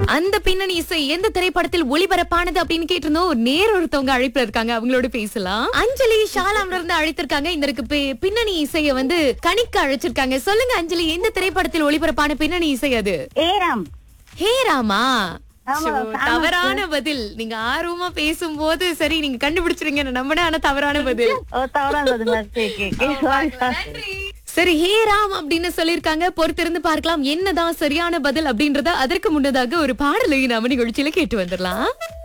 அந்த பின்னணி இசை எந்த திரைப்படத்தில் ஒளிபரப்பானது அப்படின்னு கேட்டிருந்தோம் ஒரு நேர் ஒருத்தவங்க அழைப்புல இருக்காங்க அவங்களோட பேசலாம் அஞ்சலி ஷாலாம்ல இருந்து அழைத்திருக்காங்க இதற்கு பி- பின்னணி இசைய வந்து கணிக்க அழைச்சிருக்காங்க சொல்லுங்க அஞ்சலி எந்த திரைப்படத்தில் ஒளிபரப்பான பின்னணி இசை அது ஏராம் ஹே ராமா ஆமா, ஷோ, ஆமா, தவறான பதில் நீங்க ஆர்வமா பேசும்போது சரி நீங்க கண்டுபிடிச்சிருங்க நான் நம்பினேன் ஆனா தவறான பதில் ஓ தவறானது கே கே கே சரி ஹே ராம் அப்படின்னு சொல்லிருக்காங்க பொறுத்திருந்து பார்க்கலாம் என்னதான் சரியான பதில் அப்படின்றத அதற்கு முன்னதாக ஒரு பாடலை நாம நிகழ்ச்சியில கேட்டு வந்துடலாம்